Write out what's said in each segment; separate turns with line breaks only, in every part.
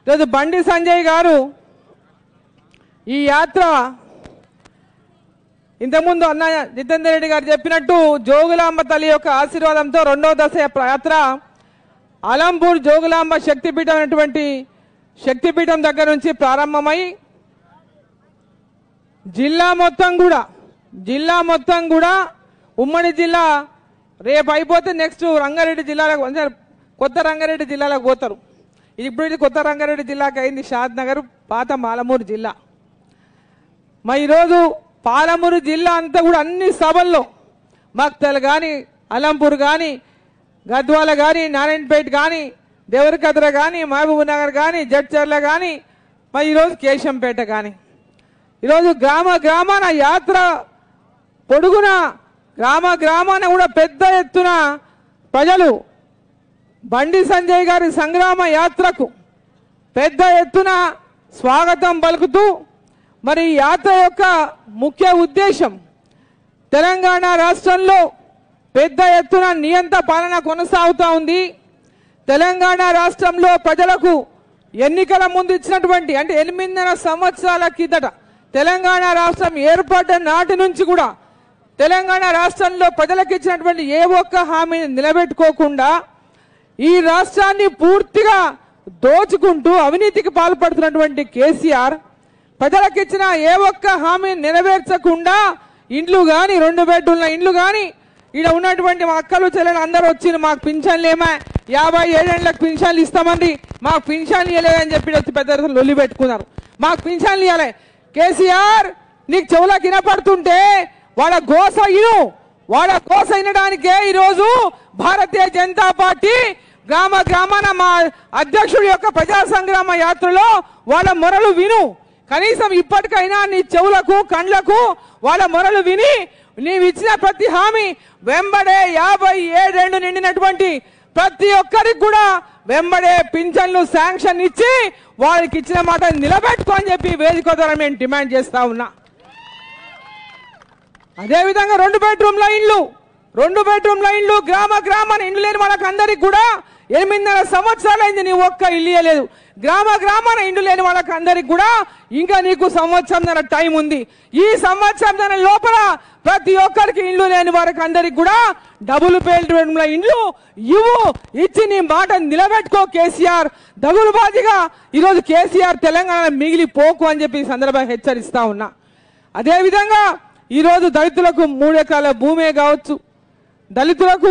ఈరోజు బండి సంజయ్ గారు ఈ యాత్ర ఇంతకుముందు అన్న జితేందర్ రెడ్డి గారు చెప్పినట్టు జోగులాంబ తల్లి యొక్క ఆశీర్వాదంతో రెండవ దశ యాత్ర అలంపూర్ జోగులాంబ శక్తిపీఠం అనేటువంటి శక్తిపీఠం దగ్గర నుంచి ప్రారంభమై జిల్లా మొత్తం కూడా జిల్లా మొత్తం కూడా ఉమ్మడి జిల్లా రేపు అయిపోతే నెక్స్ట్ రంగారెడ్డి జిల్లాలకు అంటే కొత్త రంగారెడ్డి జిల్లాలకు పోతారు ఇది ఇప్పుడు ఇది కొత్త రంగారెడ్డి జిల్లాకి అయింది షాద్ నగర్ పాత మాలమూరు జిల్లా మరి ఈరోజు పాలమూరు జిల్లా అంతా కూడా అన్ని సభల్లో మక్తల్ కానీ అలంపూర్ కానీ గద్వాల కానీ నారాయణపేట కానీ దేవరకద్ర కానీ మహబూబ్ నగర్ కానీ జడ్చర్ల కానీ మరి ఈరోజు కేశంపేట కానీ ఈరోజు గ్రామ గ్రామాన యాత్ర పొడుగున గ్రామ గ్రామాన కూడా పెద్ద ఎత్తున ప్రజలు బండి సంజయ్ గారి సంగ్రామ యాత్రకు పెద్ద ఎత్తున స్వాగతం పలుకుతూ మరి ఈ యాత్ర యొక్క ముఖ్య ఉద్దేశం తెలంగాణ రాష్ట్రంలో పెద్ద ఎత్తున నియంత పాలన కొనసాగుతూ ఉంది తెలంగాణ రాష్ట్రంలో ప్రజలకు ఎన్నికల ముందు ఇచ్చినటువంటి అంటే ఎనిమిదిన్నర సంవత్సరాల కిందట తెలంగాణ రాష్ట్రం ఏర్పడ్డ నాటి నుంచి కూడా తెలంగాణ రాష్ట్రంలో ప్రజలకు ఇచ్చినటువంటి ఏ ఒక్క హామీని నిలబెట్టుకోకుండా ఈ రాష్ట్రాన్ని పూర్తిగా దోచుకుంటూ అవినీతికి పాల్పడుతున్నటువంటి కేసీఆర్ ప్రజలకు ఇచ్చిన ఏ ఒక్క హామీని నెరవేర్చకుండా ఇండ్లు కానీ రెండు బెడ్రూమ్ల ఇండ్లు కానీ ఈడ ఉన్నటువంటి మా అక్కలు చెల్లెలు అందరూ వచ్చి మాకు పింఛన్లు ఏమా యాభై ఏడేళ్లకు పింఛన్లు ఇస్తామండి మాకు పింఛన్లు ఇవ్వలేదని చెప్పి వచ్చి పెద్ద ఎత్తున లొల్లి పెట్టుకున్నారు మాకు పింఛన్లు ఇవ్వలే కేసీఆర్ నీకు చెవులకు వినపడుతుంటే వాళ్ళ గోస ఇను వాళ్ళ గోస వినడానికే ఈరోజు భారతీయ జనతా పార్టీ గ్రామ గ్రామాన మా అధ్యక్షుడి యొక్క ప్రజా సంగ్రామ యాత్రలో వాళ్ళ మొరలు విను కనీసం ఇప్పటికైనా నీ చెవులకు కండ్లకు వాళ్ళ మొరలు విని నీవు ఇచ్చిన ప్రతి హామీ వెంబడే యాభై ఏడేళ్లు నిండినటువంటి ప్రతి ఒక్కరికి కూడా వెంబడే పింఛన్లు శాంక్షన్ ఇచ్చి వాళ్ళకి ఇచ్చిన మాట నిలబెట్టుకో అని చెప్పి వేదిక ద్వారా మేము డిమాండ్ చేస్తా ఉన్నా అదేవిధంగా రెండు బెడ్రూమ్ల ఇండ్లు రెండు బెడ్రూమ్ల ఇండ్లు గ్రామ గ్రామాన ఇండ్లు లేని వాళ్ళకి అందరికి కూడా ఎనిమిదిన్నర సంవత్సరాలైంది నీ ఒక్క ఇల్లు ఇయ్యలేదు గ్రామ గ్రామాన ఇండ్లు లేని వాళ్ళకి అందరికి కూడా ఇంకా నీకు సంవత్సరం టైం ఉంది ఈ సంవత్సరం లోపల ప్రతి ఒక్కరికి ఇండ్లు లేని వారికి అందరికి కూడా డబుల్ బెడ్రూమ్ల ఇండ్లు ఇవ్వు ఇచ్చి నీ మాట నిలబెట్టుకో కేసీఆర్ దగులుబాజిగా ఈరోజు కేసీఆర్ తెలంగాణ మిగిలిపోకు అని చెప్పి ఈ సందర్భంగా హెచ్చరిస్తా ఉన్నా అదేవిధంగా ఈరోజు దళితులకు మూడు ఎకరాల భూమే కావచ్చు దళితులకు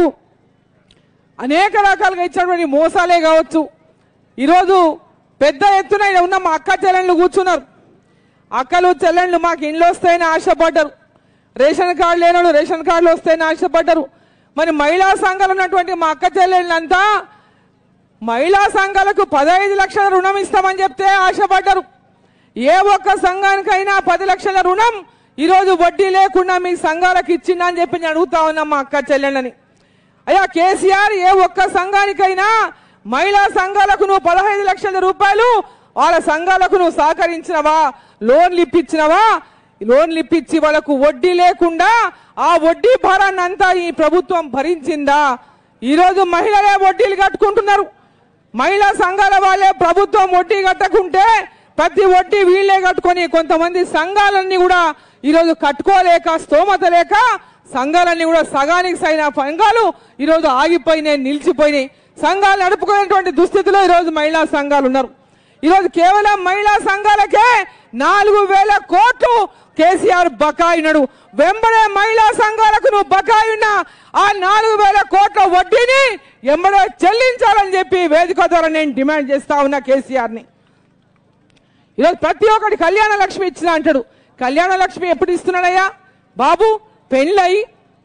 అనేక రకాలుగా ఇచ్చినటువంటి మోసాలే కావచ్చు ఈరోజు పెద్ద ఎత్తున ఈడ ఉన్న మా అక్క చెల్లెళ్ళు కూర్చున్నారు అక్కలు చెల్లెళ్ళు మాకు ఇండ్లు వస్తాయని ఆశపడ్డారు రేషన్ కార్డు లేనోళ్ళు రేషన్ కార్డులు వస్తాయని ఆశపడ్డారు మరి మహిళా సంఘాలు ఉన్నటువంటి మా అక్క చెల్లెళ్ళంతా మహిళా సంఘాలకు పదహైదు లక్షల రుణం ఇస్తామని చెప్తే ఆశపడ్డారు ఏ ఒక్క సంఘానికైనా పది లక్షల రుణం ఈరోజు వడ్డీ లేకుండా మీ సంఘాలకు ఇచ్చిందా అని చెప్పి నేను అడుగుతా ఉన్నా మా అక్క చెల్లెళ్ళని అయ్యా కేసీఆర్ ఏ ఒక్క సంఘానికైనా మహిళా సంఘాలకు నువ్వు పదహైదు లక్షల రూపాయలు వాళ్ళ సంఘాలకు నువ్వు సహకరించినవా లోన్లు ఇప్పించినవా లోన్లు ఇప్పించి వాళ్ళకు వడ్డీ లేకుండా ఆ వడ్డీ భారాన్ని అంతా ఈ ప్రభుత్వం భరించిందా ఈరోజు మహిళలే వడ్డీలు కట్టుకుంటున్నారు మహిళా సంఘాల వాళ్ళే ప్రభుత్వం వడ్డీ కట్టకుంటే ప్రతి వడ్డీ వీళ్ళే కట్టుకొని కొంతమంది సంఘాలన్నీ కూడా ఈరోజు కట్టుకోలేక స్తోమత లేక సంఘాలన్నీ కూడా సగానికి సైన సంఘాలు ఈరోజు ఆగిపోయినాయి నిలిచిపోయినాయి సంఘాలు నడుపుకునేటువంటి దుస్థితిలో ఈరోజు మహిళా సంఘాలు ఉన్నారు ఈరోజు కేవలం మహిళా సంఘాలకే నాలుగు వేల కోట్లు కేసీఆర్ బకాయినడు వెంబడే మహిళా సంఘాలకు నువ్వు బకాయిన్న ఆ నాలుగు వేల కోట్ల వడ్డీని ఎంబడే చెల్లించాలని చెప్పి వేదిక ద్వారా నేను డిమాండ్ చేస్తా ఉన్నా కేసీఆర్ని ఈరోజు ప్రతి ఒక్కటి కళ్యాణ లక్ష్మి ఇచ్చిన అంటాడు కళ్యాణ లక్ష్మి ఎప్పుడు ఇస్తున్నాడయ్యా బాబు పెళ్ళయి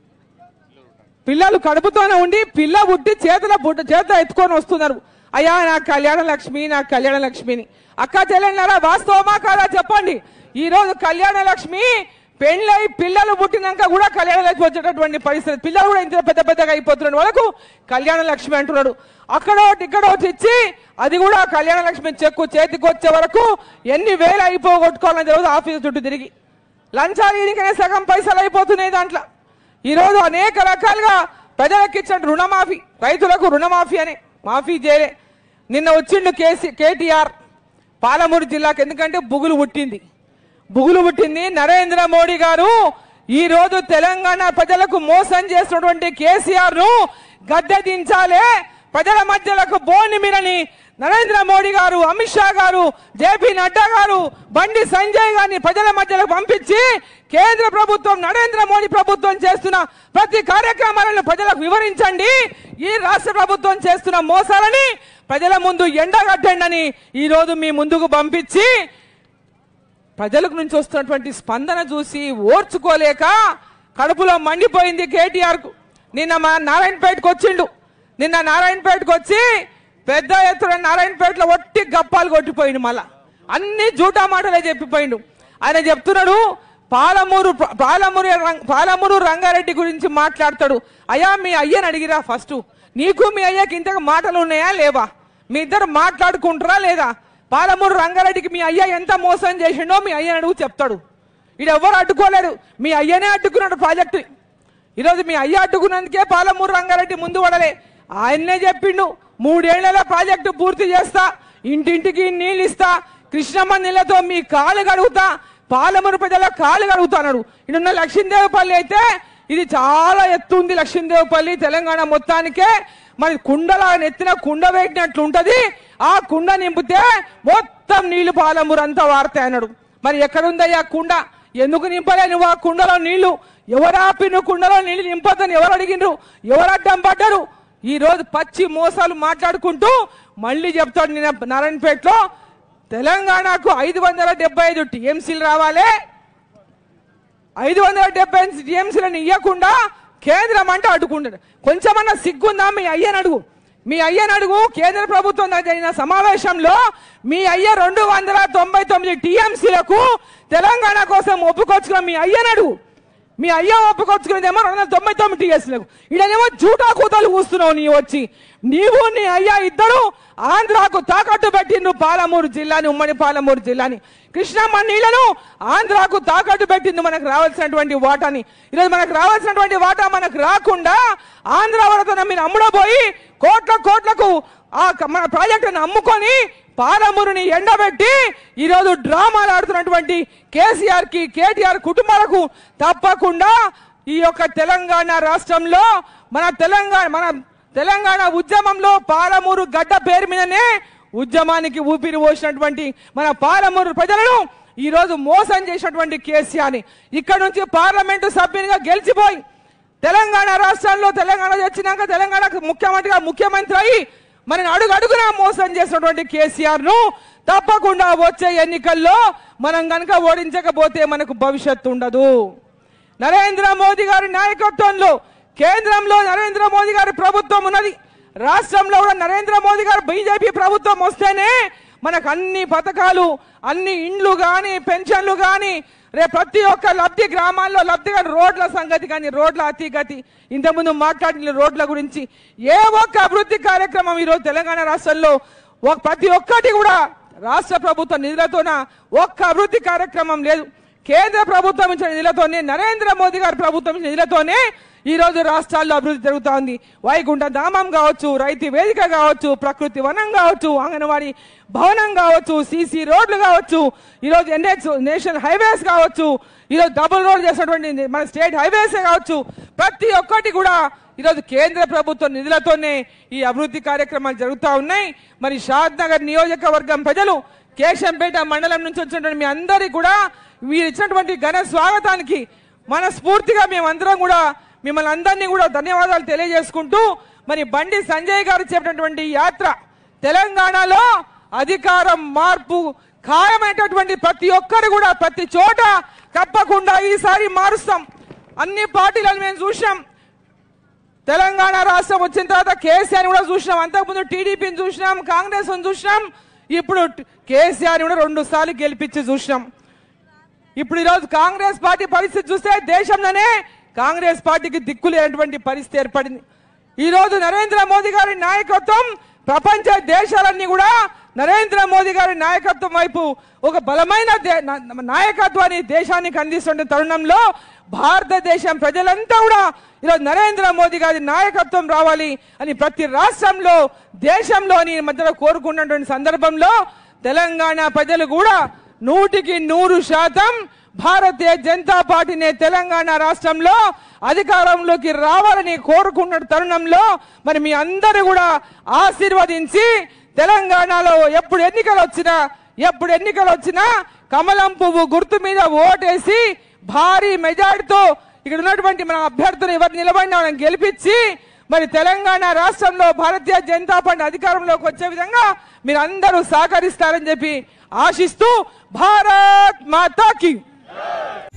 పిల్లలు కడుపుతోనే ఉండి పిల్ల పుట్టి చేతుల బుట్ట చేత ఎత్తుకొని వస్తున్నారు అయ్యా నా కళ్యాణ లక్ష్మి నా కళ్యాణ లక్ష్మిని అక్క చెల్లెన్నారా వాస్తవమా కాదా చెప్పండి ఈ రోజు కళ్యాణ లక్ష్మి పెళ్ళై పిల్లలు పుట్టినాక కూడా కళ్యాణ లక్ష్మి వచ్చేటటువంటి పరిస్థితి పిల్లలు కూడా ఇంత పెద్ద పెద్దగా అయిపోతున్నాడు వాళ్ళకు కళ్యాణ లక్ష్మి అంటున్నాడు అక్కడ ఒకటి ఇక్కడ ఒకటి ఇచ్చి అది కూడా కళ్యాణ లక్ష్మి చెక్కు చేతికి వచ్చే వరకు ఎన్ని వేలు అయిపోగొట్టుకోవాలని తెలియదు ఆఫీస్ చుట్టూ తిరిగి లంచాలు ఈయనకనే సగం పైసలు అయిపోతున్నాయి దాంట్లో ఈరోజు అనేక రకాలుగా ప్రజలకు ఇచ్చిన రుణమాఫీ రైతులకు రుణమాఫీ అని మాఫీ చేయలే నిన్న వచ్చిండు కేసీ కేటీఆర్ పాలమూరు జిల్లాకు ఎందుకంటే బుగులు పుట్టింది బుగులు పుట్టింది నరేంద్ర మోడీ గారు ఈ రోజు తెలంగాణ ప్రజలకు మోసం చేస్తున్నటువంటి కేసీఆర్ ను గద్దె దించాలే ప్రజల మధ్యలకు బోని మీరని నరేంద్ర మోడీ గారు అమిత్ షా గారు జేపీ నడ్డా గారు బండి సంజయ్ గారిని ప్రజల మధ్యలకు పంపించి కేంద్ర ప్రభుత్వం నరేంద్ర మోడీ ప్రభుత్వం చేస్తున్న ప్రతి కార్యక్రమాలను ప్రజలకు వివరించండి ఈ రాష్ట్ర ప్రభుత్వం చేస్తున్న మోసాలని ప్రజల ముందు ఎండగట్టండి అని ఈ రోజు మీ ముందుకు పంపించి ప్రజలకు నుంచి వస్తున్నటువంటి స్పందన చూసి ఓర్చుకోలేక కడుపులో మండిపోయింది కేటీఆర్ కు నిన్న మా నారాయణపేటకు వచ్చిండు నిన్న నారాయణపేటకు వచ్చి పెద్ద ఎత్తున నారాయణపేటలో ఒట్టి గప్పాలు కొట్టిపోయిండు మళ్ళా అన్ని జూటా మాటలే చెప్పిపోయిండు ఆయన చెప్తున్నాడు పాలమూరు పాలమూరు రం- పాలమూరు రంగారెడ్డి గురించి మాట్లాడతాడు అయ్యా మీ అయ్యని అడిగిరా ఫస్ట్ నీకు మీ అయ్యకి ఇంతకు మాటలు ఉన్నాయా లేవా మీ ఇద్దరు మాట్లాడుకుంటారా లేదా పాలమూరు రంగారెడ్డికి మీ అయ్య ఎంత మోసం చేసిండో మీ అయ్యని అడుగు చెప్తాడు ఇది ఎవరు అడ్డుకోలేరు మీ అయ్యనే అడ్డుకున్నాడు ప్రాజెక్టు ఈరోజు మీ అయ్య అడ్డుకున్నందుకే పాలమూరు రంగారెడ్డి ముందు పడలే ఆయన్నే చెప్పిండు మూడేళ్లలో ప్రాజెక్టు పూర్తి చేస్తా ఇంటింటికి నీళ్ళు ఇస్తా కృష్ణమ్మ నీళ్ళతో మీ కాలు కడుగుతా పాలమూరు ప్రజల కాలు కడుగుతాడు ఇడున్న లక్ష్మీదేవపల్లి అయితే ఇది చాలా ఎత్తు ఉంది లక్ష్మీదేవపల్లి తెలంగాణ మొత్తానికే మరి కుండల నెత్తిన కుండ వేటినట్లు ఉంటది ఆ కుండ నింపితే మొత్తం నీళ్లు పాలమూరు అంతా వాడతాయి అన్నాడు మరి ఎక్కడుందయ్యా కుండ ఎందుకు నింపలే నువ్వు ఆ కుండలో నీళ్లు ఎవరు ఆపి నువ్వు కుండలో నీళ్లు నింపొద్దని ఎవరు అడిగినరు ఎవరు అడ్డం పడ్డారు ఈ రోజు పచ్చి మోసాలు మాట్లాడుకుంటూ మళ్ళీ చెప్తాడు నిన్న నారాయణపేటలో తెలంగాణకు ఐదు వందల డెబ్బై ఐదు టీఎంసీలు రావాలి ఐదు వందల డెబ్బై టీఎంసీలను ఇవ్వకుండా కేంద్రం అంటే అడ్డుకుంటాడు కొంచెమన్నా సిగ్గుందా మీ అయ్యని అడుగు మీ అయ్యని అడుగు కేంద్ర ప్రభుత్వం దగ్గర జరిగిన సమావేశంలో మీ అయ్య రెండు వందల తొంభై తొమ్మిది టీఎంసీలకు తెలంగాణ కోసం ఒప్పుకొచ్చుకున్న మీ అయ్యని అడుగు మీ అయ్య ఒప్పుకొచ్చుకునేదేమో రెండు వందల తొంభై తొమ్మిది టీఎస్లకు ఇడనేమో జూటా కూతలు కూస్తున్నావు నీ వచ్చి నీవు నీ అయ్యా ఇద్దరు ఆంధ్రాకు తాకట్టు పెట్టిండ్రు పాలమూరు జిల్లాని ఉమ్మడి పాలమూరు జిల్లాని కృష్ణమ్మ నీళ్లను ఆంధ్రాకు తాకట్టు పెట్టింది మనకు రావాల్సినటువంటి వాటాని ఈరోజు మనకు రావాల్సినటువంటి వాటా మనకు రాకుండా ఆంధ్ర వరద మీరు అమ్ముడబోయి కోట్ల కోట్లకు ఆ క- మన ప్రాజెక్టును అమ్ముకొని పాలమూరుని ఎండబెట్టి ఈరోజు డ్రామాలు ఆడుతున్నటువంటి కేసీఆర్ కి కేటీఆర్ కుటుంబాలకు తప్పకుండా ఈ యొక్క తెలంగాణ రాష్ట్రంలో మన తెలంగాణ మన తెలంగాణ ఉద్యమంలో పాలమూరు గడ్డ పేరు మీదనే ఉద్యమానికి ఊపిరి పోసినటువంటి మన పాలమూరు ప్రజలను ఈ రోజు మోసం చేసినటువంటి కేసీఆర్ ని ఇక్కడ నుంచి పార్లమెంటు సభ్యునిగా గెలిచిపోయి తెలంగాణ రాష్ట్రాల్లో తెలంగాణ వచ్చినాక తెలంగాణ ముఖ్యమంత్రిగా ముఖ్యమంత్రి అయి మరి అడుగు అడుగునా మోసం చేసినటువంటి కేసీఆర్ ను తప్పకుండా వచ్చే ఎన్నికల్లో మనం గనక ఓడించకపోతే మనకు భవిష్యత్తు ఉండదు నరేంద్ర మోదీ గారి నాయకత్వంలో కేంద్రంలో నరేంద్ర మోదీ గారి ప్రభుత్వం ఉన్నది రాష్ట్రంలో కూడా నరేంద్ర మోదీ గారు బీజేపీ ప్రభుత్వం వస్తేనే మనకు అన్ని పథకాలు అన్ని ఇండ్లు కానీ పెన్షన్లు కానీ రేపు ప్రతి ఒక్క లబ్ధి గ్రామాల్లో లబ్ధి కానీ రోడ్ల సంగతి కానీ రోడ్ల అతిగతి ఇంతకుముందు మాట్లాడిన రోడ్ల గురించి ఏ ఒక్క అభివృద్ధి కార్యక్రమం ఈరోజు తెలంగాణ రాష్ట్రంలో ఒక- ప్రతి ఒక్కటి కూడా రాష్ట్ర ప్రభుత్వ నిధులతోన ఒక్క అభివృద్ధి కార్యక్రమం లేదు కేంద్ర ప్రభుత్వం ఇచ్చిన నిధులతోనే నరేంద్ర మోదీ గారి ప్రభుత్వం ఇచ్చిన నిధులతోనే ఈ రోజు రాష్ట్రాల్లో అభివృద్ధి జరుగుతా ఉంది వైకుంఠ ధామం కావచ్చు రైతు వేదిక కావచ్చు ప్రకృతి వనం కావచ్చు అంగన్వాడీ భవనం కావచ్చు సీసీ రోడ్లు కావచ్చు ఈరోజు ఎన్హెచ్ నేషనల్ హైవేస్ కావచ్చు ఈరోజు డబుల్ రోడ్ చేసినటువంటి మన స్టేట్ హైవేస్ కావచ్చు ప్రతి ఒక్కటి కూడా ఈరోజు కేంద్ర ప్రభుత్వ నిధులతోనే ఈ అభివృద్ధి కార్యక్రమాలు జరుగుతూ ఉన్నాయి మరి షాద్ నగర్ నియోజకవర్గం ప్రజలు కేశంపేట మండలం నుంచి వచ్చినటువంటి మీ అందరికీ కూడా మీరు ఇచ్చినటువంటి ఘన స్వాగతానికి మనస్ఫూర్తిగా మేమందరం కూడా మిమ్మల్ని అందరినీ కూడా ధన్యవాదాలు తెలియజేసుకుంటూ మరి బండి సంజయ్ గారు చెప్పినటువంటి ఈ యాత్ర తెలంగాణలో అధికారం మార్పు ఖాయమైనటువంటి ప్రతి ఒక్కరు కూడా ప్రతి చోట తప్పకుండా ఈసారి మారుస్తాం అన్ని పార్టీలను మేము చూసాం తెలంగాణ రాష్ట్రం వచ్చిన తర్వాత కేసీఆర్ కూడా చూసినాం అంతకుముందు టీడీపీని చూసినాం కాంగ్రెస్ చూసినాం ఇప్పుడు కేసీఆర్ కూడా రెండు సార్లు గెలిపించి చూసినాం ఇప్పుడు ఈరోజు కాంగ్రెస్ పార్టీ పరిస్థితి చూస్తే దేశంలోనే కాంగ్రెస్ పార్టీకి దిక్కు లేనటువంటి పరిస్థితి ఏర్పడింది ఈ రోజు నరేంద్ర మోదీ గారి నాయకత్వం ప్రపంచ దేశాలన్నీ కూడా నరేంద్ర మోదీ గారి నాయకత్వం వైపు ఒక బలమైన దే- నా- నాయకత్వాన్ని దేశానికి అందిస్తున్న తరుణంలో భారతదేశం ప్రజలంతా కూడా ఈరోజు నరేంద్ర మోదీ గారి నాయకత్వం రావాలి అని ప్రతి రాష్ట్రంలో దేశంలోని మధ్యలో కోరుకున్నటువంటి సందర్భంలో తెలంగాణ ప్రజలు కూడా నూటికి నూరు శాతం భారతీయ జనతా పార్టీని తెలంగాణ రాష్ట్రంలో అధికారంలోకి రావాలని కోరుకున్న తరుణంలో మరి మీ అందరూ కూడా ఆశీర్వదించి తెలంగాణలో ఎప్పుడు ఎన్నికలు వచ్చినా ఎప్పుడు ఎన్నికలు వచ్చినా కమలం పువ్వు గుర్తు మీద ఓటేసి భారీ మెజార్టీతో ఇక్కడ ఉన్నటువంటి మన అభ్యర్థులు ఎవరు నిలబడినా వాళ్ళని గెలిపించి మరి తెలంగాణ రాష్ట్రంలో భారతీయ జనతా పార్టీ అధికారంలోకి వచ్చే విధంగా మీరు అందరూ సహకరిస్తారని చెప్పి ఆశిస్తూ భారత్ మాతాకి